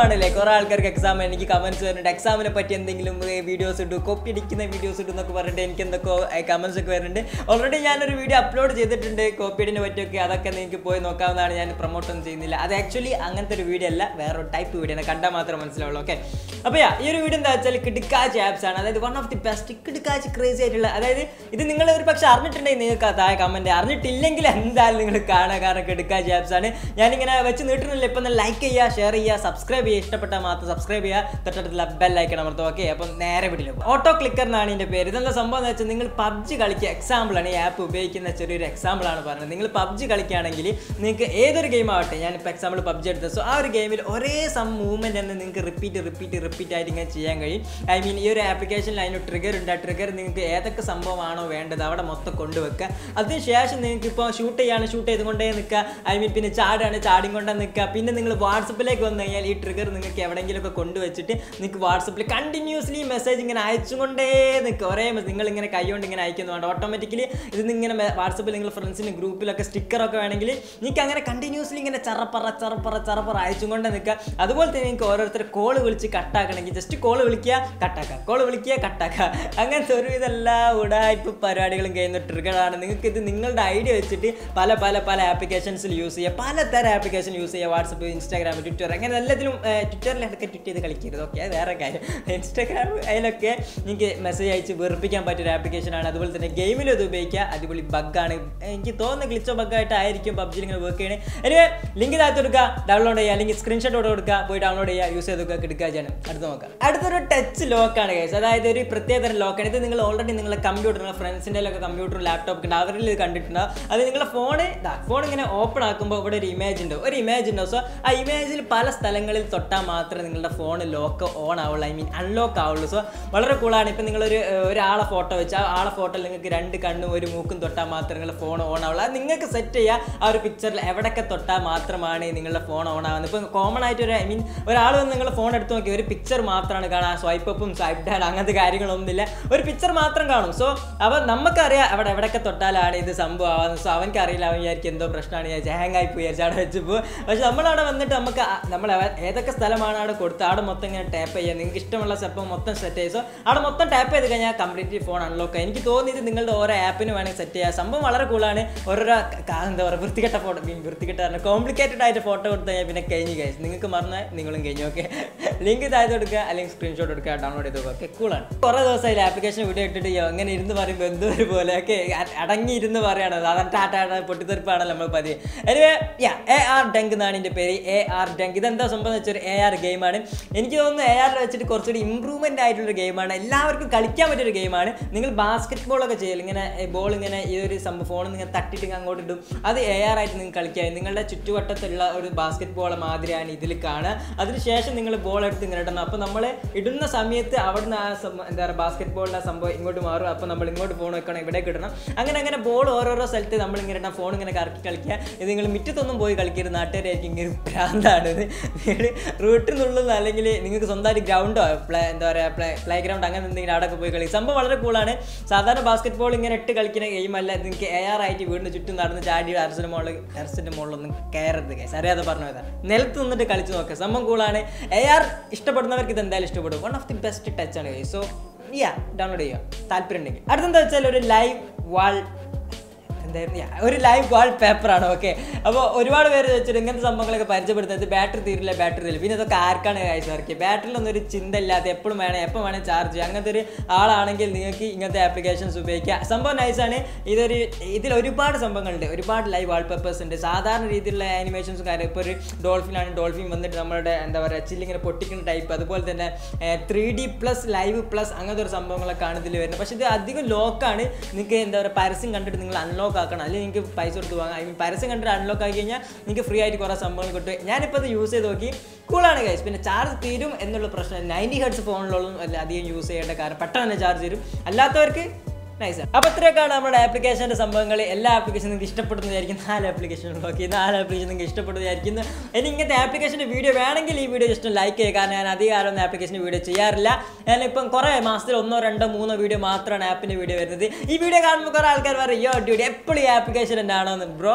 ആണല്ലേ കുറെ ആൾക്കാർക്ക് എക്സാം എനിക്ക് കമന്റ്സ് വരുന്നുണ്ട് എക്സാമിനെ പറ്റി എന്തെങ്കിലും വീഡിയോസ് ഇട്ടു കോപ്പി അടിക്കുന്ന വീഡിയോസ് ഇട്ടു എന്നൊക്കെ പറഞ്ഞിട്ട് എനിക്ക് എന്തൊക്കെ കമന്റ്സ് ഒക്കെ വരുന്നുണ്ട് ഓൾറെഡി ഞാനൊരു വീഡിയോ അപ്ലോഡ് ചെയ്തിട്ടുണ്ട് കോപ്പി അടിനെ പറ്റിയൊക്കെ അതൊക്കെ നിങ്ങൾക്ക് പോയി നോക്കാവുന്നതാണ് ഞാൻ പ്രൊമോട്ട് ഒന്നും ചെയ്യുന്നില്ല അത് ആക്ച്വലി അങ്ങനത്തെ ഒരു വീഡിയോ അല്ല വേറൊരു ടൈപ്പ് വീഡിയോ ആണ് കണ്ടാൽ മാത്രമേ മനസ്സിലാവുള്ളൂ ഓക്കെ അപ്പോൾ യാ ഈ ഒരു വീഡിയോ എന്താ വെച്ചാൽ കിടുക്കാച്ച് ആപ്സ് ആണ് അതായത് വൺ ഓഫ് ദി ബെസ്റ്റ് കിടുക്കാച്ച് ക്രേസി ആയിട്ടുള്ള അതായത് ഇത് നിങ്ങൾ ഒരു പക്ഷേ അറിഞ്ഞിട്ടുണ്ടെങ്കിൽ നിങ്ങൾക്ക് താഴെ കമൻറ്റ് അറിഞ്ഞിട്ടില്ലെങ്കിൽ എന്തായാലും നിങ്ങൾ കാണുക കാരണം കിടുക്കാച്ച് ആപ്സ് ആണ് ഞാനിങ്ങനെ വെച്ച് നീട്ടുന്നില്ല ഇപ്പം ലൈക്ക് ചെയ്യുക ഷെയർ ചെയ്യുക സബ്സ്ക്രൈബ് ചെയ്യുക ഇഷ്ടപ്പെട്ടാൽ മാത്രം സബ്സ്ക്രൈബ് ചെയ്യുക തൊട്ടടുത്തുള്ള ബെൽ ഐക്കൺ അമർത്തും ഓക്കെ അപ്പം നേരെ വീട്ടിൽ ഓട്ടോ ക്ലിക്കർ എന്നാണ് ഇതിൻ്റെ പേര് ഇതെന്താ സംഭവം എന്ന് വെച്ചാൽ നിങ്ങൾ പബ്ജി കളിക്കുക എക്സാമ്പിളാണ് ഈ ആപ്പ് ഉപയോഗിക്കുന്ന ചെറിയൊരു എക്സാമ്പിളാണ് പറഞ്ഞത് നിങ്ങൾ പബ്ജി കളിക്കുകയാണെങ്കിൽ നിങ്ങൾക്ക് ഏതൊരു ഗെയിം ആവട്ടെ ഞാനിപ്പോൾ എക്സാമ്പിൾ പബ്ജി എടുത്തത് സോ ആ ഒരു ഗെയിമിൽ ഒരേ സം മൂവ്മെൻറ്റ് തന്നെ നിങ്ങൾക്ക് റിപ്പീറ്റ് റിപ്പീറ്റ് റിപ്പീറ്റ് ആയിട്ട് ഇങ്ങനെ ചെയ്യാൻ കഴിയും ഐ മീൻ ഈ ഒരു ആപ്ലിക്കേഷനിൽ അതിന് ട്രിഗർ ഉണ്ട് ആ ട്രിഗർ നിങ്ങൾക്ക് ഏതൊക്കെ സംഭവമാണോ വേണ്ടത് അവിടെ മൊത്തം കൊണ്ടുവെക്കുക അതിനുശേഷം നിങ്ങൾക്ക് ഇപ്പോൾ ഷൂട്ട് ചെയ്യാണ് ഷൂട്ട് ചെയ്തുകൊണ്ടേ നിൽക്കുക ഐ മീൻ പിന്നെ ചാടാണ് ചാടിയും കൊണ്ടേ നിൽക്കുക പിന്നെ നിങ്ങൾ വാട്സപ്പിലേക്ക് വന്നു കഴിഞ്ഞാൽ ഈ ട്രിഗർ നിങ്ങൾക്ക് എവിടെയെങ്കിലുമൊക്കെ കൊണ്ടുവച്ചിട്ട് നിങ്ങൾക്ക് വാട്സപ്പിൽ കണ്ടിന്യൂസ്ലി മെസ്സേജ് ഇങ്ങനെ അയച്ചുകൊണ്ടേ നിൽക്കുക ഒരേ നിങ്ങൾ ഇങ്ങനെ കൈകൊണ്ട് ഇങ്ങനെ അയക്കുന്നു വേണ്ട ഓട്ടോമാറ്റിക്കലി ഇത് ഇങ്ങനെ വാട്സപ്പിൽ നിങ്ങൾ ഫ്രണ്ട്സിന് ഗ്രൂപ്പിലൊക്കെ സ്റ്റിക്കറൊക്കെ വേണമെങ്കിൽ നിങ്ങൾക്ക് അങ്ങനെ കണ്ടിന്യൂസ്ലി ഇങ്ങനെ ചറപ്പറ ചറപ്പറ ചറപ്പറ അയച്ചും കൊണ്ട് നിൽക്കുക അതുപോലെ തന്നെ നിങ്ങൾക്ക് ഓരോരുത്തർ കോൾ വിളിച്ച് കട്ടാക്കണമെങ്കിൽ ജസ്റ്റ് കോൾ വിളിക്കുക കട്ടാക്കുക കോൾ വിളിക്കുക കട്ടാക്കുക അങ്ങനത്തെ ഒരു ഇതെല്ലാ ഉടായ്പ പരിപാടികളും കഴിയുന്ന ട്രിഗറാണ് നിങ്ങൾക്ക് ഇത് നിങ്ങളുടെ ഐഡിയ വെച്ചിട്ട് പല പല പല ആപ്ലിക്കേഷൻസിൽ യൂസ് ചെയ്യുക പലതരം ആപ്ലിക്കേഷൻ യൂസ് ചെയ്യുക വാട്സപ്പ് ഇൻസ്റ്റാഗ്രാം ട്വിറ്റർ അങ്ങനെ എല്ലാത്തിലും ട്വിറ്ററിലൊക്കെ ട്വിറ്റ് ചെയ്ത് കളിക്കരുത് ഓക്കെ അത് വേറെ കാര്യം ഇൻസ്റ്റാഗ്രാം അതിലൊക്കെ നിങ്ങൾക്ക് മെസ്സേജ് അയച്ച് വെറുപ്പിക്കാൻ പറ്റിയൊരു ആപ്ലിക്കേഷനാണ് അതുപോലെ തന്നെ ഗെയിമിലും ഇത് ഉപയോഗിക്കുക അടിപൊളി ബഗ്ഗാണ് എനിക്ക് തോന്നുന്ന ഗ്ലിച്ചോ ബഗ്ഗായിട്ടായിരിക്കും പബ്ജിയിൽ ഇങ്ങനെ വർക്ക് ചെയ്യണേ എനിവേ ലിങ്ക് താഴത്ത് കൊടുക്കുക ഡൗൺലോഡ് ചെയ്യുക അല്ലെങ്കിൽ സ്ക്രീൻഷോട്ട് കൊടുക്കുക പോയി ഡൗൺലോഡ് ചെയ്യുക യൂസ് ചെയ്ത് കൊടുക്കുക എടുക്കുക ചെയ്യണം അടുത്ത് നോക്കാം അടുത്തൊരു ടച്ച് ലോക്കാണ് കേസ് അതായത് ഒരു പ്രത്യേകതരം ലോക്കാണ് ഇത് നിങ്ങൾ ഓൾറെഡി നിങ്ങളുടെ കമ്പ്യൂട്ടർ നിങ്ങളുടെ ഫ്രണ്ട്സിൻ്റെ ഒക്കെ കമ്പ്യൂട്ടർ ലാപ്ടോപ്പ് ഉണ്ട് അവരിൽ ഇത് കണ്ടിട്ടുണ്ടാവും അത് നിങ്ങളുടെ ഫോണ് ഫോൺ ഇങ്ങനെ ഓപ്പൺ ആക്കുമ്പോൾ ഇവിടെ ഒരു ഇമേജ് ഉണ്ട് ഒരു ഇമേജ് ഉണ്ടോ സോ ആ ഇമേജിൽ പല സ്ഥലങ്ങളിൽ തൊട്ടാൽ മാത്രമേ നിങ്ങളുടെ ഫോൺ ലോക്ക് ഓൺ ആവുള്ളൂ ഐ മീൻ അൺലോക്ക് ആവുള്ളൂ സോ വളരെ കൂളാണ് ഇപ്പം നിങ്ങളൊരു ഏഹ്, ഒരാളെ ഫോട്ടോ വെച്ച് ആ ആളെ ഫോട്ടോയിൽ നിങ്ങൾക്ക് രണ്ട് കണ്ണും ഒരു മൂക്കും തൊട്ടാൽ മാത്രമേ നിങ്ങളുടെ ഫോൺ ഓൺ ആവുള്ളൂ അത് നിങ്ങൾക്ക് സെറ്റ് ചെയ്യുക ആ ഒരു പിക്ചറിൽ എവിടെയൊക്കെ തൊട്ടാൽ മാത്രമാണ് നിങ്ങളുടെ ഫോൺ ഓൺ ആവുന്നത് ഇപ്പം കോമൺ ആയിട്ട് ഒരു ഐ മീൻ ഒരാൾ വന്ന് നിങ്ങളുടെ ഫോൺ എടുത്ത് നോക്കി ഒരു പിക്ചർ മാത്രമാണ് കാണുക സ്വൈപ്പ് അപ്പും സ്വൈപ്പ് ഡൗൺ അങ്ങനത്തെ കാര്യങ്ങളൊന്നുമില്ല ഒരു പിക്ചർ മാത്രം കാണും സോ അവൻ നമുക്കറിയാം അവിടെ എവിടെയൊക്കെ തൊട്ടാലാണ് ഇത് സംഭവം ആവുന്നത് സോ അവൻക്ക് അറിയില്ല അവൻ വിചാരിക്കും എന്തോ പ്രശ്നമാണ് വിചാരിച്ചു ഹാങ് ആയി പോയി വിചാരിച്ചു അവിടെ വെച്ച് പോകും പക്ഷെ നമ്മളവിടെ വന്നിട്ട് നമുക്ക് ആ- നമ്മൾ അവ- ഏതൊക്കെ സ്ഥലമാണ് അവിടെ കൊടുത്ത് അവിടെ മൊത്തം ഇങ്ങനെ ടാപ്പ് ചെയ്യുക നിങ്ങൾക്ക് ഇഷ്ടമുള്ള സ്റ്റെപ്പ് മൊത്തം സെറ്റ് ചെയ്യും സോ അവിടെ മൊത്തം ടാപ്പ് ചെയ്ത് കഴിഞ്ഞാൽ കംപ്ലീറ്റ്ലി ഫോൺ അൺലോക്ക് ആയി എനിക്ക് തോന്നിയത് നിങ്ങളുടെ ഓരോ ആപ്പിന് വേണമെങ്കിൽ സെറ്റ് ചെയ്യാം സംഭവം വളരെ കൂളാണ് ഓരോരോ ക- എന്താ പറയുക വൃത്തികെട്ട ഫോട്ടോ മീൻ വൃത്തികെട്ട കോംപ്ലിക്കേറ്റഡ് ആയിട്ട് ഫോട്ടോ കൊടുത്തു കഴിഞ്ഞാൽ പിന്നെ കഴിഞ്ഞ് കഴിച്ചു നിങ്ങൾക്ക് മറന്നാൽ നിങ്ങളും കഴിഞ്ഞു ഓക്കെ ലിങ്ക് താഴത്ത് കൊടുക്കുക അല്ലെങ്കിൽ സ്ക്രീൻഷോട്ട് എടുക്കുക ഡൗൺലോഡ് ചെയ്ത് ഓക്കെ കൂളാണ് കുറേ ദിവസമായി ആപ്ലിക്കേഷൻ വീഡിയോ ഇട്ടിട്ട് യ്യോ, ഇങ്ങനെ ഇരുന്ന് പറയുമ്പോൾ എന്തോ ഒരു പോലെ ഒക്കെ അടങ്ങി ഇരുന്ന് പറയണത് അതാണ് ടാറ്റ പൊട്ടിത്തെറിപ്പാണല്ലോ നമ്മൾ പതിയെ എനിവേ യാ എ ആർ ഡങ്ക് എന്നാണ് എൻ്റെ പേര് എ ആർ ഡങ്ക് ഇതെന്താ സംഭവം എന്ന് വെച്ചാൽ എ ആർ ഗെയിമാണ് എനിക്ക് തോന്നുന്നു എ ആറിൽ വെച്ചിട്ട് കുറച്ചുകൂടി ഇമ്പ്രൂവ്മെൻ്റ് ആയിട്ടുള്ള ഗെയിമാണ് എല്ലാവർക്കും കളിക്കാൻ പറ്റിയൊരു ഗെയിമാണ് നിങ്ങൾ ബാസ്കറ്റ് ബോളൊക്കെ ചെയ്യൽ ഇങ്ങനെ ബോൾ ഇങ്ങനെ ഈ ഒരു സംഭവം ഫോണിൽ ഇങ്ങനെ തട്ടിയിട്ട് ഇങ്ങ് അങ്ങോട്ട് ഇടും അത് എ ആർ ആയിട്ട് നിങ്ങൾക്ക് കളിക്കാം നിങ്ങളുടെ ചുറ്റുവട്ടത്തുള്ള ഒരു ബാസ്കറ്റ് ബോൾ മാതിരിയാണ് ഇതിൽ കാണുക അതിനുശേഷം നിങ്ങൾ ബോൾ എടുത്ത് ഇങ്ങനെ ഇടണം അപ്പോൾ നമ്മൾ ഇടുന്ന സമയത്ത് അവിടുന്ന് ആ സം- എന്താ പറയുക ബാസ്കറ്റ് ബോളിൻ്റെ സംഭവം ഇങ്ങോട്ട് മാറും അപ്പോൾ നമ്മൾ ഇങ്ങോട്ട് ഫോൺ വെക്കണം ഇവിടേക്ക് ഇടണം അങ്ങനെ അങ്ങനെ ബോൾ ഓരോരോ സ്ഥലത്ത് നമ്മൾ ഇങ്ങനെ ഇടണം ഫോൺ ഇങ്ങനെ കറക്കി കളിക്കുക ഇത് നിങ്ങൾ മുറ്റത്തൊന്നും പോയി കളിക്കരുത് നാട്ടുകാരായിരിക്കും ഇങ്ങനെ ഭ്രാന്താണ് ഇത് വീട് റൂട്ടിൽ നിന്നുള്ളത് അല്ലെങ്കിൽ നിങ്ങൾക്ക് സ്വന്തമായിട്ട് ഗ്രൗണ്ടോ പ്ലേ എന്താ പറയുക പ്ലേ പ്ലേ ഗ്രൗണ്ട് അങ്ങനെ എന്തെങ്കിലും അവിടെയൊക്കെ പോയി കളിക്കും സംഭവം വളരെ കൂളാണ് സാധാരണ ബാസ്കറ്റ് ബോൾ ഇങ്ങനെ ഇട്ട് കളിക്കുന്ന ഗെയിം അല്ല ഇത് നിങ്ങൾക്ക് എ ആർ ആയിട്ട് വീടിന് ചുറ്റും നടന്ന് ചാടി ടെറസിൻ്റെ മുകളിൽ ടെറസിൻ്റെ മുകളിലൊന്നും കയറരുത് കേസ് അറിയാതെ പറഞ്ഞു പോയതാ നിലത്ത് നിന്നിട്ട് കളിച്ച് നോക്കുക സംഭവം കൂളാണ് എ ആർ ഇഷ്ടപ്പെടുന്നവർക്ക് ഇത് എന്തായാലും ഇഷ്ടപ്പെടും one of the best touch ആണ് സോ യാ ഡൗൺലോഡ് ചെയ്യുക താല്പര്യം ഉണ്ടെങ്കിൽ അടുത്തെന്താ വെച്ചാൽ ഒരു ലൈവ് വാൾ എന്തായിരുന്നു Yeah, ഒരു ലൈവ് വാൾ പേപ്പറാണ് ഓക്കെ അപ്പോൾ ഒരുപാട് പേര് വെച്ചിട്ട് ഇങ്ങനത്തെ സംഭവങ്ങളൊക്കെ പരിചയപ്പെടുത്തുന്നത് ബാറ്ററി തീരില്ല ബാറ്ററി തീരില്ല പിന്നെ ഇതൊക്കെ ആർക്കാണ് കാഴ്ച ഇറക്കി ബാറ്ററിയിലൊന്നും ഒരു ചിന്ത ഇല്ലാതെ എപ്പോഴും വേണം എപ്പോൾ വേണേൽ ചാർജ് ചെയ്യുക അങ്ങനത്തെ ഒരു ആളാണെങ്കിൽ നിങ്ങൾക്ക് ഇങ്ങനത്തെ ആപ്ലിക്കേഷൻസ് ഉപയോഗിക്കാം സംഭവം നൈസാണ് ഇതൊരു ഇതിൽ ഒരുപാട് സംഭവങ്ങളുണ്ട് ഒരുപാട് ലൈവ് വാൾ പേപ്പേഴ്സ് ഉണ്ട് സാധാരണ രീതിയിലുള്ള ആനിമേഷൻസും കാര്യം ഇപ്പോൾ ഒരു ഡോൾഫിനാണ് ഡോൾഫിൻ വന്നിട്ട് നമ്മുടെ എന്താ പറയുക ചില്ലിങ്ങനെ പൊട്ടിക്കുന്ന ടൈപ്പ് അതുപോലെ തന്നെ three D plus live plus അങ്ങനത്തെ ഒരു സംഭവങ്ങളൊക്കെ ആണ് ഇതിൽ വരുന്നത് പക്ഷേ ഇത് അധികം ലോക്കാണ് നിങ്ങൾക്ക് എന്താ പറയുക പരസ്യം കണ്ടിട്ട് നിങ്ങൾ അൺലോക്ക് ആക്കണം അല്ലെങ്കിൽ നിങ്ങൾക്ക് പൈസ കൊടുത്ത് വാങ്ങാം ഐ മീൻ പരസ്യം കണ്ടിട്ട് അൺലോക്ക് ആക്കി കഴിഞ്ഞാൽ നിങ്ങൾക്ക് ഫ്രീ ആയിട്ട് കുറേ സംഭവങ്ങൾ കിട്ടും ഞാനിപ്പോൾ ഇത് യൂസ് ചെയ്ത് നോക്കി കൂളാണ് ഗൈസ് പിന്നെ ചാർജ് തീരും എന്നുള്ള പ്രശ്നം നയൻറ്റി ഹെഡ്സ് ഫോണിലൊന്നും അല്ല അധികം യൂസ് ചെയ്യേണ്ട കാരണം പെട്ടെന്ന് തന്നെ ചാർജ് തീരും അല്ലാത്തവർക്ക് നൈസ് അപ്പോൾ ഇത്രയൊക്കെയാണ് നമ്മുടെ ആപ്ലിക്കേഷൻ്റെ സംഭവങ്ങൾ എല്ലാ ആപ്ലിക്കേഷനും നിങ്ങൾക്ക് ഇഷ്ടപ്പെടുന്ന വിചാരിക്കും നാല് ആപ്ലിക്കേഷൻ നോക്കി നാല് ആപ്ലിക്കേഷൻ നിങ്ങൾക്ക് ഇഷ്ടപ്പെടുന്ന വിചാരിക്കുന്നു ഇനി ഇങ്ങനത്തെ ആപ്ലിക്കേഷൻ്റെ വീഡിയോ വേണമെങ്കിൽ ഈ വീഡിയോ ജസ്റ്റ് ലൈക്ക് ചെയ്യുക കാരണം ഞാൻ അധികം കാലം ആപ്ലിക്കേഷൻ്റെ വീഡിയോ ചെയ്യാറില്ല ഞാനിപ്പം കുറേ മാസത്തിൽ ഒന്നോ രണ്ടോ മൂന്നോ വീഡിയോ മാത്രമാണ് ആപ്പിൻ്റെ വീഡിയോ വരുന്നത് ഈ വീഡിയോ കാണുമ്പോൾ കുറേ ആൾക്കാർ പറയും യോ ഡ്യൂഡി എപ്പോഴും ഈ ആപ്ലിക്കേഷൻ എന്നാണോ എന്ന് ബ്രോ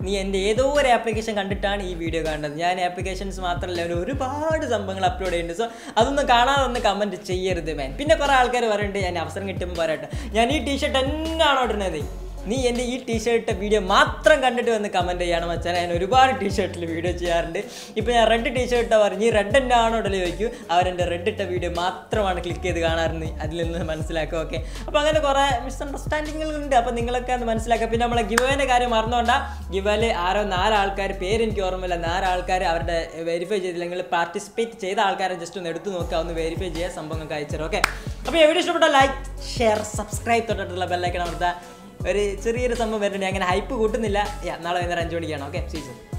നീ എൻ്റെ ഏതോ ഒരു ആപ്ലിക്കേഷൻ കണ്ടിട്ടാണ് ഈ വീഡിയോ കാണുന്നത് ഞാൻ ആപ്ലിക്കേഷൻസ് മാത്രമല്ല ഒരു ഒരുപാട് സംഭവങ്ങൾ അപ്ലോഡ് ചെയ്യുന്നുണ്ട് സോ അതൊന്നും കാണാതെ ഒന്ന് കമൻറ്റ് ചെയ്യരുത് മാൻ പിന്നെ കുറേ ആൾക്കാർ പറയുന്നുണ്ട് ഞാൻ അവസരം കിട്ടുമ്പോൾ പറയട്ടെ ഞാൻ ഈ ടീഷർട്ട് എന്നാണോ ഇടുന്നത് നീ എൻ്റെ ഈ ടീഷർട്ട് വീഡിയോ മാത്രം കണ്ടിട്ട് വന്ന് കമൻറ്റ് ചെയ്യണം വെച്ചാൽ ഞാൻ ഒരുപാട് ടീഷർട്ടിൽ വീഡിയോ ചെയ്യാറുണ്ട് ഇപ്പോൾ ഞാൻ റെഡ് ടീഷർട്ട് പറഞ്ഞ് ഈ റെഡ് തന്നെ ആണോ ഇടല് ചോദിക്കും അവരെൻ്റെ റെഡ് ഇട്ട വീഡിയോ മാത്രമാണ് ക്ലിക്ക് ചെയ്ത് കാണാറുണ്ട് അതിൽ നിന്ന് മനസ്സിലാക്കുക ഓക്കെ അപ്പോൾ അങ്ങനെ കുറേ മിസ്അണ്ടർസ്റ്റാൻഡിങ്ങുകളുണ്ട് അപ്പോൾ നിങ്ങളൊക്കെ അത് മനസ്സിലാക്കുക പിന്നെ നമ്മളെ ഗിവേൻ്റെ കാര്യം മറന്നുകൊണ്ടാ ഗിവല് ആരോ നാലാൾക്കാർ പേര് എനിക്ക് ഓർമ്മയില്ല നാലാൾക്കാർ അവരുടെ വെരിഫൈ ചെയ്തില്ലെങ്കിൽ പാർട്ടിസിപ്പേറ്റ് ചെയ്ത ആൾക്കാരെ ജസ്റ്റ് ഒന്ന് എടുത്ത് നോക്കുക ഒന്ന് വെരിഫൈ ചെയ്യുക സംഭവങ്ങൾക്ക് അയച്ചു ഓക്കെ അപ്പോൾ ഈ വീഡിയോ ഇഷ്ടപ്പെട്ട ലൈക്ക് ഷെയർ സബ്സ്ക്രൈബ് തൊട്ടിട്ടുള്ള ബെല്ലൈക്കൺ അമർത്താം ഒരു ചെറിയൊരു സംഭവം വരുന്നുണ്ട് അങ്ങനെ ഹൈപ്പ് കൂട്ടുന്നില്ല യാ നാളെ വൈകുന്നേരം അഞ്ച് മണിക്കാണ് ഓക്കെ സീസൺ